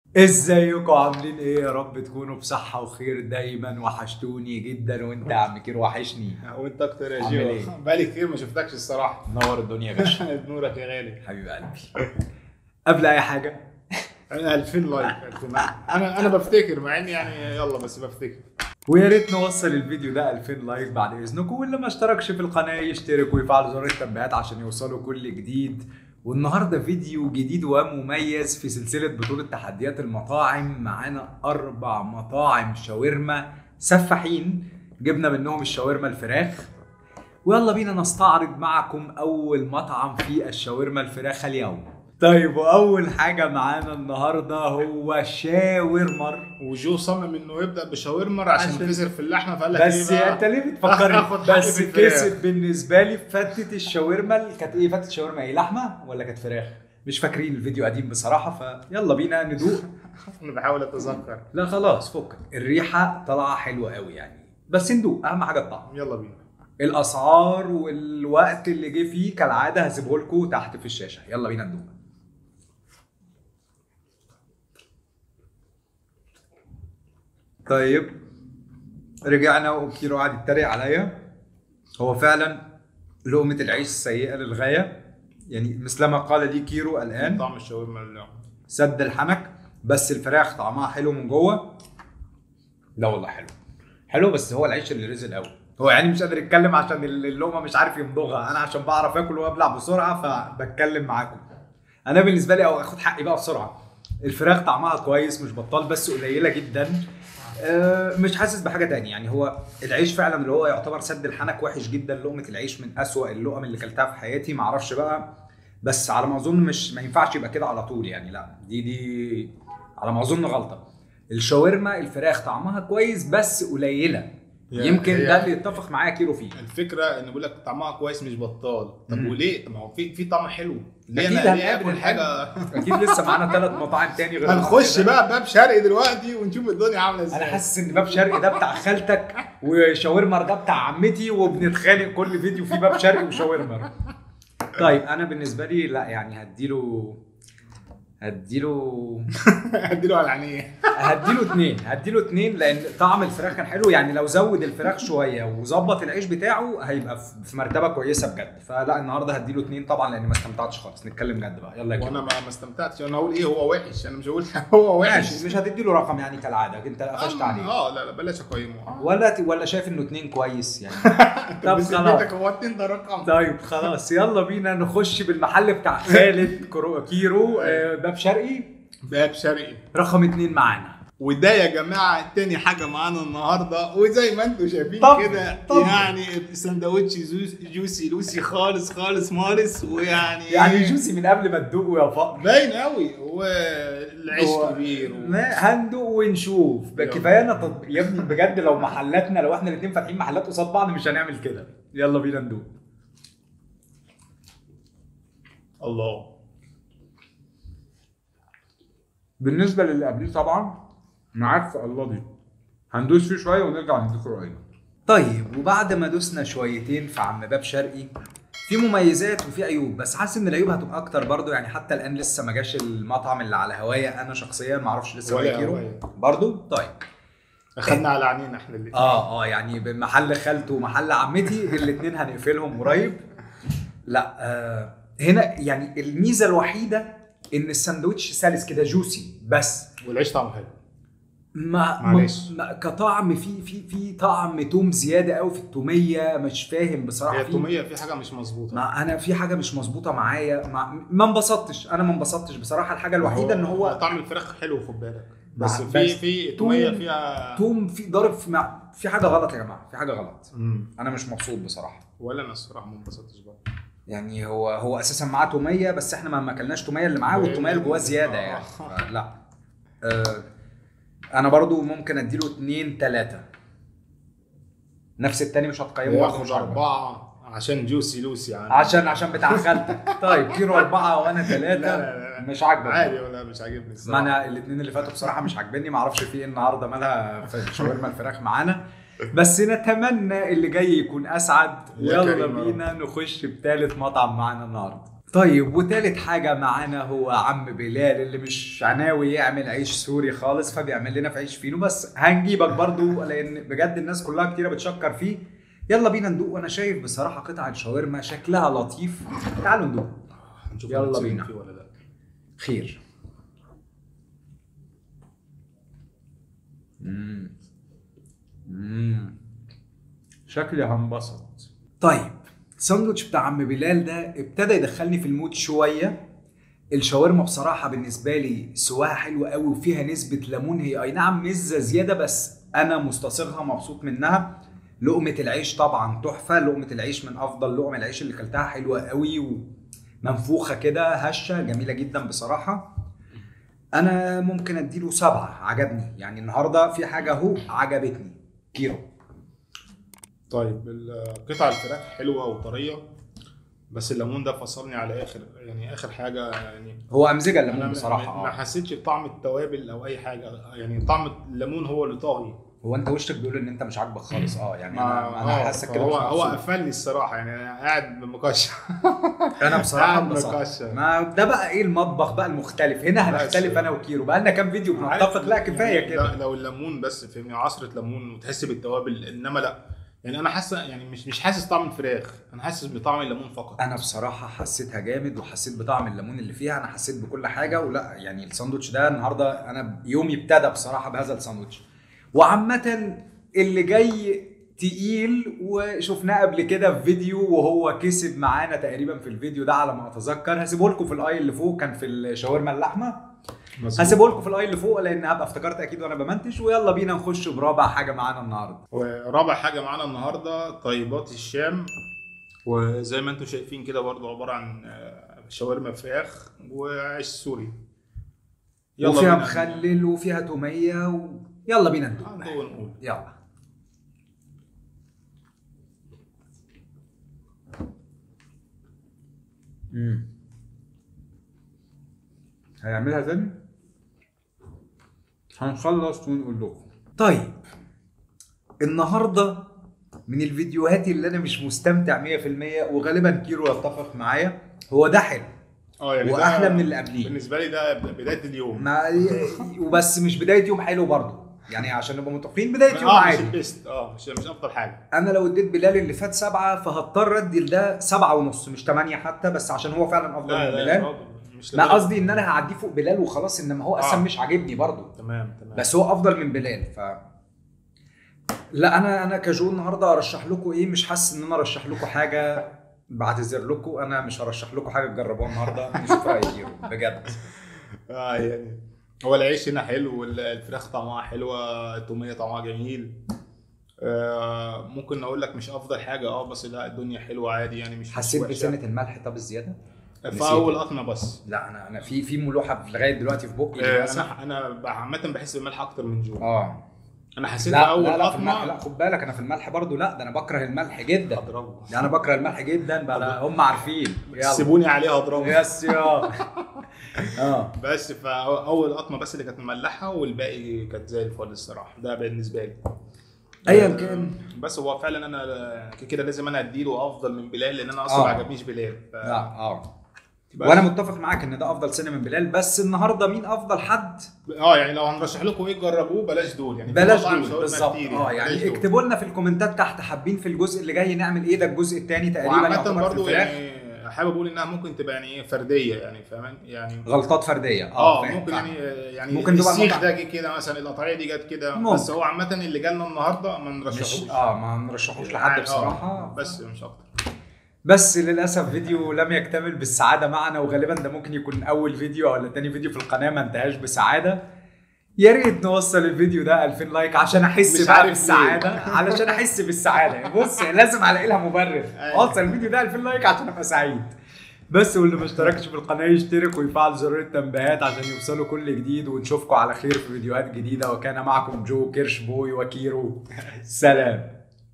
ازيكم عاملين ايه يا رب تكونوا بصحة وخير دايما وحشتوني جدا وانت يا عم كير وحشني وانت اكتر يا عامل جيو ايه؟ بقالي كتير ما شفتكش الصراحه نور الدنيا يا باشا نورك يا غالي حبيب قلبي قبل اي حاجة انا 2000 لايك 2000 انا انا بفتكر مع اني يعني يلا بس بفتكر ويا ريت نوصل الفيديو ده 2000 لايك بعد اذنكم واللي ما اشتركش في القناة يشترك ويفعل زر التنبيهات عشان يوصلوا كل جديد والنهارده فيديو جديد ومميز في سلسلة بطولة تحديات المطاعم معانا أربع مطاعم شاورما سفاحين جبنا منهم الشاورما الفراخ ويلا بينا نستعرض معكم أول مطعم في الشاورما الفراخ اليوم طيب وأول حاجة معانا النهاردة هو شاورمر وجو صمم انه يبدا بشاورما عشان عشان- خسر في اللحمه فقال لك بس ايه بقى انت ليه بتفكرني آخد حقي بس في الفراخ. كسب بالنسبه لي فتة الشاورما كانت ايه فتة الشاورما ايه لحمه ولا كانت فراخ مش فاكرين الفيديو قديم بصراحه فيلا بينا ندوق انا بحاول اتذكر لا خلاص فك الريحه طالعه حلوه قوي يعني بس ندوق اهم حاجه الطعم يلا بينا الاسعار والوقت اللي جه فيه كالعاده هسيبه لكم تحت في الشاشه يلا بينا ندوق طيب رجعنا وكيرو قعد يتريق عليا هو فعلا لقمة العيش سيئة للغاية يعني مثلما قال لي كيرو الآن طعم الشاورما اللي- سد الحنك بس الفراخ طعمها حلو من جوه لا والله حلو حلو بس هو العيش اللي رزل قوي هو يعني مش قادر يتكلم عشان اللقمه مش عارف يمضغها انا عشان بعرف اكل وابلع بسرعه فبتكلم معاكم انا بالنسبه لي او اخد حقي بقى بسرعه الفراخ طعمها كويس مش بطال بس قليله جدا آه، مش حاسس بحاجه تانية يعني هو العيش فعلا اللي هو يعتبر سد الحنك وحش جدا لقمه العيش من اسوأ اللقم اللي كلتها في حياتي معرفش بقى بس على ما اظن مش ما ينفعش يبقى كده على طول يعني لا دي دي على ما اظن غلطه الشاورما الفراخ طعمها كويس بس قليله هي- يمكن هي- ده اللي يتفق معايا كيلو فيه الفكره ان بيقول لك طعمها كويس مش بطال طب مم. وليه طب ما هو في في طعم حلو ليه أكيد انا ليه هنقابل اكل حاجه اكيد لسه معانا ثلاث مطاعم تاني غير هنخش كده. بقى باب شرقي دلوقتي ونشوف الدنيا عامله ازاي انا حاسس ان باب شرقي ده بتاع خالتك وشاورمر ده بتاع عمتي وبنتخانق كل فيديو فيه باب شرقي وشاورمر طيب انا بالنسبه لي لا يعني هديله هديله اديله على عينيه هديله اتنين هديله اتنين لان طعم الفراخ كان حلو يعني لو زود الفراخ شويه وظبط العيش بتاعه هيبقى في- في مرتبه كويسه بجد فلا النهارده هديله اتنين طبعا لان ما استمتعتش خالص نتكلم جد بقى يلا يا وانا كده ما ما استمتعتش انا هقول ايه هو وحش انا مش هقول هو وحش ماشي مش هتديله رقم يعني كالعاده انت قفشت عليه اه لا لا بلاش اقيمه ولا ولا شايف انه اتنين كويس يعني طب بس خلاص بيتك هو اتنين ده رقم طيب خلاص يلا بينا نخش بالمحل بتاع خالد كرو- كيرو آه، باب شرقي باب شرقي رقم اتنين معانا وده يا جماعه تاني حاجه معانا النهارده وزي ما انتم شايفين طب- كده طب. يعني سندوتش زوس- جوسي لوسي خالص خالص مارس ويعني يعني جوسي من قبل ما تدوقه يا فقر باين قوي والعيش هو- كبير و... ما هندوق ونشوف يلا. كفايانا تط... يا ابني بجد لو محلاتنا لو احنا الاثنين فاتحين محلات قصاد بعض مش هنعمل كده يلا بينا ندوق الله بالنسبه للي قبليه طبعا معاك في الله دي هندوس فيه شويه ونرجع نديكوا راينا طيب وبعد ما دوسنا شويتين في عم باب شرقي في مميزات وفي عيوب بس حاسس ان العيوب هتبقى اكتر برضو يعني حتى الان لسه ما جاش المطعم اللي على هوايا انا شخصيا ما اعرفش لسه ولا ولا كيلو هوايا. برضو طيب اخدنا على عينينا احنا اللي اه اه يعني بمحل خالته ومحل عمتي الاثنين هنقفلهم قريب لا آه هنا يعني الميزه الوحيده ان الساندوتش سلس كده جوسي بس والعيش طعمه حلو ما معلش. ما كطعم في في في طعم توم زياده قوي في التوميه مش فاهم بصراحه هي في- التوميه في حاجه مش مظبوطه ما انا في حاجه مش مظبوطه معايا ما, ما انبسطتش انا ما انبسطتش بصراحه الحاجه الوحيده ان هو طعم الفراخ حلو خد بالك مع- بس بس في في توميه توم- فيها توم في ضارب في مع- في حاجه غلط يا جماعه في حاجه غلط مم. انا مش مبسوط بصراحه ولا انا الصراحه ما انبسطتش بقى يعني هو هو اساسا معاه توميه بس احنا ما ما اكلناش توميه اللي معاه والتوميه اللي جواه زياده يعني لا آه انا برضو ممكن اديله اتنين تلاته نفس التاني مش هتقيمه برضه ياخد مش هربع. اربعه عشان جوسي لوسي يعني عشان عشان بتاع خالتك طيب كيلو اربعه وانا لا ثلاثه لا لا مش عاجبك عادي ولا مش عاجبني ما الصراحه انا الاثنين اللي فاتوا بصراحه مش عاجبني ما اعرفش في ايه النهارده مالها في شاورما الفراخ معانا بس نتمنى اللي جاي يكون اسعد يا يلا كريم يا رب. بينا نخش بتالت مطعم معانا النهارده طيب وتالت حاجة معانا هو عم بلال اللي مش ناوي يعمل عيش سوري خالص فبيعمل لنا في عيش فينو بس هنجيبك برضو لان بجد الناس كلها كتيرة بتشكر فيه يلا بينا ندوق وانا شايف بصراحة قطعة شاورما شكلها لطيف تعالوا ندوق نشوف يلا هنتصدم بينا. فيه ولا لا خير مم. مم. شكلي هنبسط طيب الساندوتش بتاع عم بلال ده ابتدى يدخلني في المود شويه الشاورما بصراحه بالنسبه لي سواها حلو قوي وفيها نسبه ليمون هي اي نعم مزه زياده بس انا مستصغها مبسوط منها لقمه العيش طبعا تحفه لقمه العيش من افضل لقم العيش اللي كلتها حلوه قوي ومنفوخه كده هشه جميله جدا بصراحه انا ممكن اديله سبعة عجبني يعني النهارده في حاجه اهو عجبتني كيلو طيب ال- قطع الفراخ حلوه وطريه بس الليمون ده فصلني على اخر يعني اخر حاجه يعني هو امزجه انا الليمون ما- بصراحه ما اه حسيتش بطعم التوابل او اي حاجه يعني طعم الليمون هو اللي طاغي هو انت وشك بيقول ان انت مش عاجبك خالص اه يعني ما- انا انا آه، حاسك كده هو مش هو مبسوط. قفلني الصراحه يعني انا قاعد مكشر انا بصراحه قاعد انبسطت مكشر. ما ده بقى ايه المطبخ بقى المختلف هنا بس. هنختلف انا وكيرو بقى لنا كام فيديو بنتفق لا كفايه يعني كده لو الليمون بس فهمني عصره ليمون وتحس بالتوابل انما لا يعني انا حاسه يعني مش مش حاسس طعم الفراخ انا حاسس بطعم الليمون فقط انا بصراحه حسيتها جامد وحسيت بطعم الليمون اللي فيها انا حسيت بكل حاجه ولا يعني الساندوتش ده النهارده انا يومي ابتدى بصراحه بهذا الساندوتش وعامه اللي جاي تقيل وشفناه قبل كده في فيديو وهو كسب معانا تقريبا في الفيديو ده على ما اتذكر هسيبه لكم في الاي اللي فوق كان في الشاورما اللحمه هسيبه لكم في الاي اللي فوق لان هبقى افتكرت اكيد وانا بمنتج ويلا بينا نخش برابع حاجه معانا النهارده ورابع حاجه معانا النهارده طيبات الشام وزي ما انتم شايفين كده برضو عباره عن آه، شاورما فراخ وعيش سوري وفيها بينا مخلل وفيها توميه و... يلا بينا ندوق ندوق ونقول يلا امم هيعملها تاني هنخلص ونقول لكم طيب النهارده من الفيديوهات اللي انا مش مستمتع 100% وغالبا كيرو يتفق معايا هو ده حلو اه يعني ده واحلى من اللي قبليه بالنسبه لي ده بدايه اليوم ما وبس مش بدايه يوم حلو برضه يعني عشان نبقى متفقين بدايه يوم اه مش عادي البيست اه مش مش افضل حاجه انا لو اديت بلال اللي فات سبعة فهضطر ادي لده سبعة ونص مش تمانية حتى بس عشان هو فعلا افضل من لا لا بلال لا مش ما لدرجة- قصدي ان انا هعديه فوق بلال وخلاص انما هو اصلا آه. مش عاجبني برضه تمام تمام بس هو افضل من بلال ف لا انا انا كجو النهارده ارشح لكم ايه مش حاسس ان انا ارشح لكم حاجه بعتذر لكم انا مش هرشح لكم حاجه تجربوها النهارده نشوف رايكم بجد اه يعني هو العيش هنا حلو والفراخ طعمها حلوه التوميه طعمها جميل آه ممكن اقول لك مش افضل حاجه اه بس لا الدنيا حلوه عادي يعني مش حسيت مش وحشة. بسنه الملح طب الزياده في اول قطمه بس لا انا انا في في ملوحه لغايه دلوقتي في بقي آه للأسف. انا انا عامه بحس بالملح اكتر من جو اه انا حسيت لا اول لا, لا في الملح قطمه لا خد بالك انا في الملح برضو لا ده انا بكره الملح جدا هضربه يعني انا بكره الملح جدا بقى هم عارفين يلا سيبوني عليها هضربه يس يا اه بس فاول قطمه بس اللي كانت مملحه والباقي كانت زي الفل الصراحه ده بالنسبه لي ايا آه، كان بس هو فعلا انا كده كده لازم انا اديله افضل من بلال لان انا اصلا آه. ما عجبنيش بلال ف... لا اه بس. وانا متفق معاك ان ده افضل سينما من بلال بس النهارده مين افضل حد اه يعني لو هنرشح لكم ايه تجربوه بلاش دول يعني في بلاش مطاعم دول شاورما بالظبط كتير اه بلاش يعني دول. اكتبوا لنا في الكومنتات تحت حابين في الجزء اللي جاي نعمل ايه ده الجزء الثاني تقريبا وعامة يعتبر في برضه الفراخ يعني حابب اقول انها ممكن تبقى يعني ايه فرديه يعني فاهم يعني غلطات فرديه اه فاهم، ممكن فاهم. يعني يعني ممكن ممكن تبقى السيخ المطعم. ده جه كده مثلا القطعيه دي جت كده ممكن. بس هو عامه اللي جالنا النهارده ما مش نرشحوش اه ما نرشحوش لحد آه، بصراحه بس مش اكتر بس للاسف فيديو لم يكتمل بالسعاده معنا وغالبا ده ممكن يكون اول فيديو ولا تاني فيديو في القناه ما انتهاش بسعاده يا ريت نوصل الفيديو ده 2000 لايك عشان احس مش بقى عارف ليه. بالسعاده علشان احس بالسعاده بص لازم الاقي لها مبرر أيوة. اوصل الفيديو ده 2000 لايك عشان ابقى سعيد بس واللي ما اشتركش في القناه يشترك ويفعل زر التنبيهات عشان يوصلوا كل جديد ونشوفكم على خير في فيديوهات جديده وكان معكم جو كيرش بوي وكيرو سلام